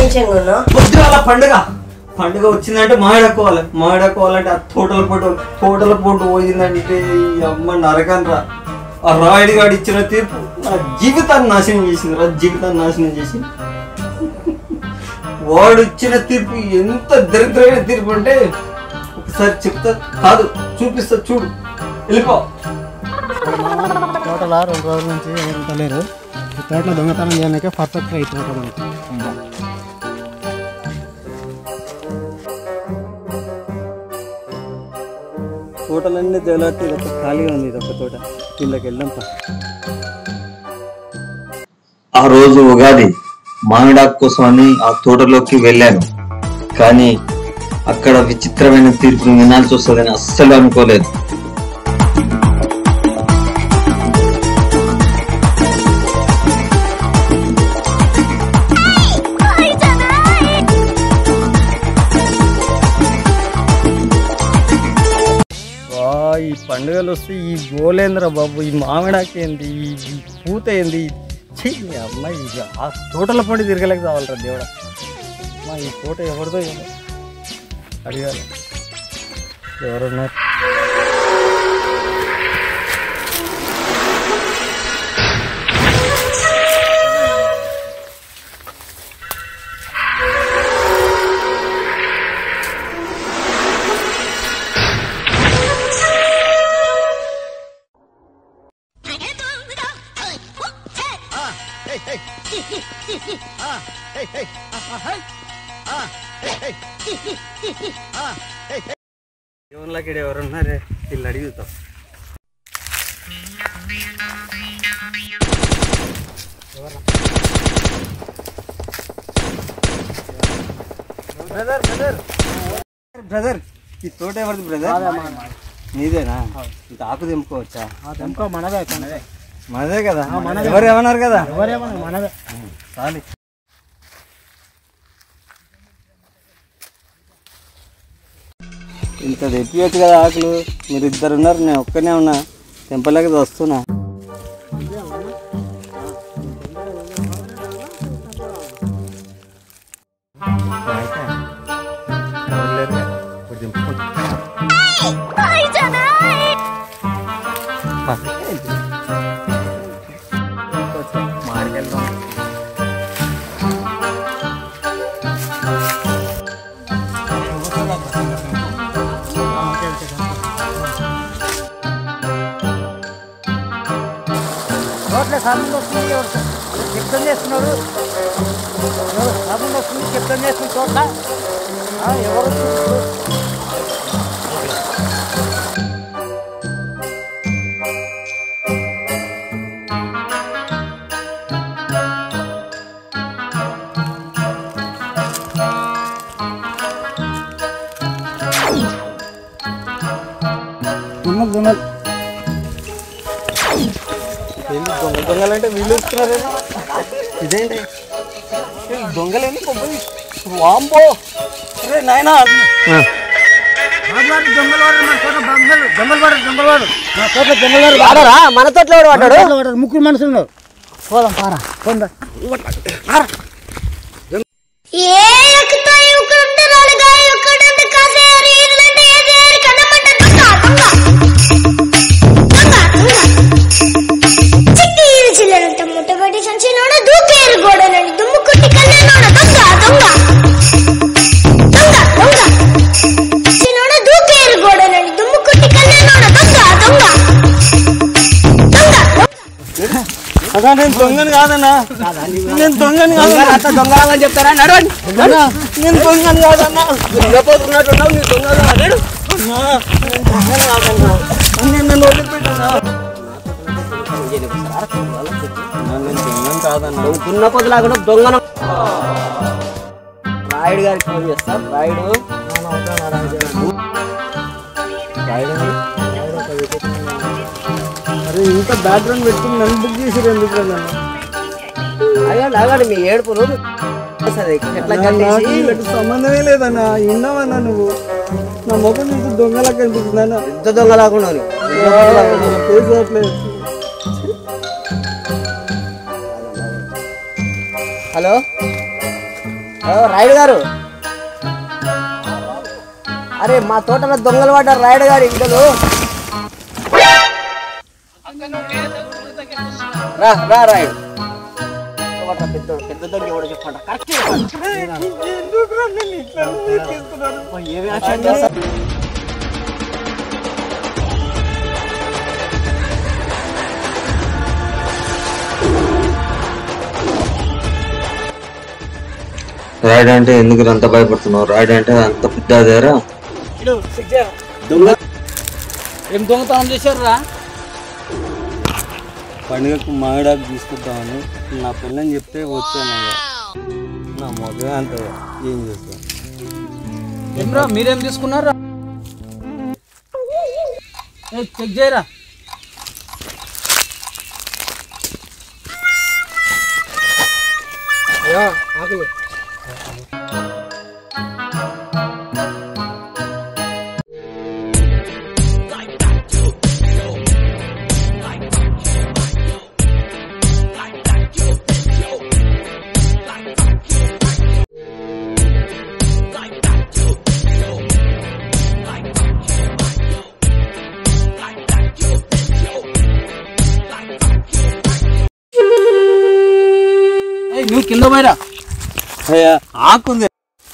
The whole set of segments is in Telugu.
టెన్షన్ ఉన్నావు పొద్దుగాల పండుగ పండుగ వచ్చిందంటే మామిడక్కోవాలి మామిడక్కోవాలంటే ఆ తోటల పొట్టు తోటల పొట్టు పోయిందంటే ఈ అమ్మ నరకంరా ఆ రాయుడు గాడు ఇచ్చిన తీర్పు నా జీవితాన్ని నాశనం చేసింది రా జీవితాన్ని నాశనం చేసింది వాడు ఇచ్చిన తీర్పు ఎంత దరిద్రమైన తీర్పు అంటే ఒకసారి చెప్తా కాదు చూపిస్తా చూడు వెళ్ళిపో తోటలో రెండు రోజుల నుంచి ఎదుగుతలేరు ఈ తోటలో దొంగతనం చేయడానికి పర్ఫెక్ట్ ఈ తోట మనకి తోటలన్నీ దేవలాటి ఇది ఒక ఖాళీగా ఉంది ఇది ఒక తోట కిందకి వెళ్దాం పా. ఆ రోజు ఉగాది మామిడాకు కోసం అని ఆ తోటలోకి వెళ్ళాను కానీ అక్కడ విచిత్రమైన తీర్పును వినాల్సి వస్తుందని అస్సలు అనుకోలేదు వా ఈ పండుగలు వస్తే ఈ గోలేంద్ర బాబు ఈ మామిడాకి ఏంది ఈ ఈ పూత ఏంది ఛీ, ఈ అమ్మాయి ఇది ఆ తోటల పండి తిరగలేక కావాలరా దేవుడా అమ్మా ఈ తోట ఎవరిదో ఏమో అడిగారు ఎవరున్నారు దేవుళ్ళకి ఎవరున్నారే వీళ్ళు అడుగుతాం బ్రదర్ బ్రదర్ బ్రదర్ ఈ తోట ఎవరిది బ్రదర్ నీదేనా ఇంత ఆకు తెంపుకోవచ్చా ఇంకో మనదే మనదే మనదే కదా ఎవరు ఏమన్నారు కదా ఎవరేమో మనదే చాలు ఇంత తెప్పియచ్చు కదా ఆకులు మీరు ఇద్దరు ఉన్నారు నేను ఒక్కనే ఉన్నా తెంపలేక వస్తున్నా ఎవరు లేరుగా? ఇప్పుడు తెంపుకుంటా. పా. మాడికెళ్దాం రోడ్ల సౌండ్ వస్తుంది ఎవరు శబ్దం చేస్తున్నారు ఎవరు సౌండ్ వస్తుంది శబ్దం చేస్తుంది చోట్ల ఆ, ఎవరు దొంగలు దొంగలు ఏంది దొంగ దొంగలంటే వీళ్ళు ఇస్తున్నారేమో ఇదేంటి ఏ దొంగలేంది కొబ్బరి వాంబో రే నాయనా రాజువారి దొంగలవాడు మన చోట దొంగలు దొంగలవాడు దొంగలవాడు నా చోట దొంగలవాడు వాడరా మన తోటలో కూడా పడ్డాడు వాడు ముగ్గురు మనుషులు ఉన్నారు. పోదాం పారా పోందా ఏ ఎక్కుతాయి ఒకరుంటే రాలుగా ఒకడంటే కాసేరు ఇరులంటే ఏదేరు కన్నమంట దొంగ దొంగ దొంగ దొంగ చిట్టి చిల్లరంట ముట్టబడి సంచిలోన దూకేరు గోడలని దుమ్ము కుట్టి కళ్ళలోన దొంగ దొంగ దొంగ దొంగ చిన్నోన దూకేరు గోడలని దుమ్ము కుట్టి కళ్ళలోన దొంగ దొంగ దొంగ దొంగ అదా నేను దొంగని కాదన్నా నేను దొంగని కాదన్నా దొంగలని చెప్తారా నడవండి నేను దొంగని కాదన్నా దొంగపోతున్నట్టున్నావు నీ దొంగలు అన్నాడు అన్నా, నేను దొంగని కాదన్నా నేను నన్ను వదిలిపెట్టన్నా అన్నా, నేను దొంగని కాదన్నా దున్న పొద్దులా కూడా దొంగన రాయుడు గారికి ఫోన్ చేస్తా రాయుడు రాయడం అరే ఇంత బ్యాక్గ్రౌండ్ పెట్టుకుని నన్ను బుక్ చేసారు ఎందుకు నన్ను అగండి అగండి మీ ఏడుపులు సరే ఎట్లా కట్టేసి వీళ్ళకి సంబంధమే లేదన్నా విన్నావన్నా నువ్వు నా ముఖం చూసి దొంగలా కనిపిస్తుందన్నా పెద్ద దొంగలాకుండా పేసట్లేదు హలో ఓ, రాయుడు గారు అరే మా తోటలో దొంగలు పడ్డారు రాయుడు గారు ఇంకలు రా రా రాయుడు ఎవడ్రా పెద్దోడు? పెద్ద దొంగ ఎవడో చెప్పండి కరెక్ట్ ఏమి యాక్షన్ చేస్తారు? రాయుడు అంటే ఎందుకు అంత భయపడుతున్నావు రాయుడు అంటే అంత పెద్ద అదేరా దొంగ ఏం దొంగతనం చేశారురా పండుగకు మామిడాకు తీసుకొద్దామని నా పిల్లని చెప్తే వచ్చాను నా మొదలు అంత ఏం చేస్తాను ఏమ్రా మీరేం తీసుకున్నారా చెక్ చేయరా నువ్వు కింద పోయిరా ఆకుంది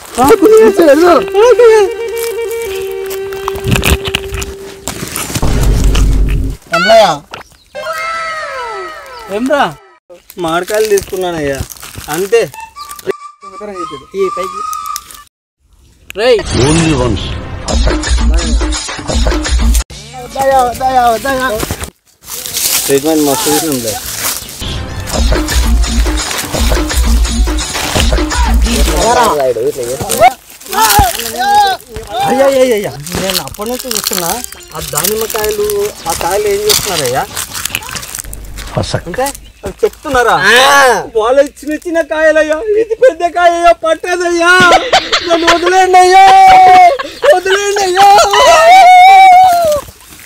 ఏమ్రా మామిడికాయలు తీసుకున్నానయ్యా అంతే ఈ పైకి రేయ్ ట్రీట్మెంట్ మస్తు చేసింది రాయుడు ఇట్లా చేస్తావా? అయ్యా అయ్యా నేను అప్పటి నుంచి చూస్తున్నా ఆ దానిమ్మకాయలు ఆ కాయలు ఏం చేస్తున్నారయ్యా అంటే అవి చెప్తున్నారా వాళ్ళు చిన్న చిన్న కాయలయ్యా ఇది పెద్ద కాయ పట్టదయ్యా నన్ను వదిలేండి అయ్యా వదిలేండి అయ్యా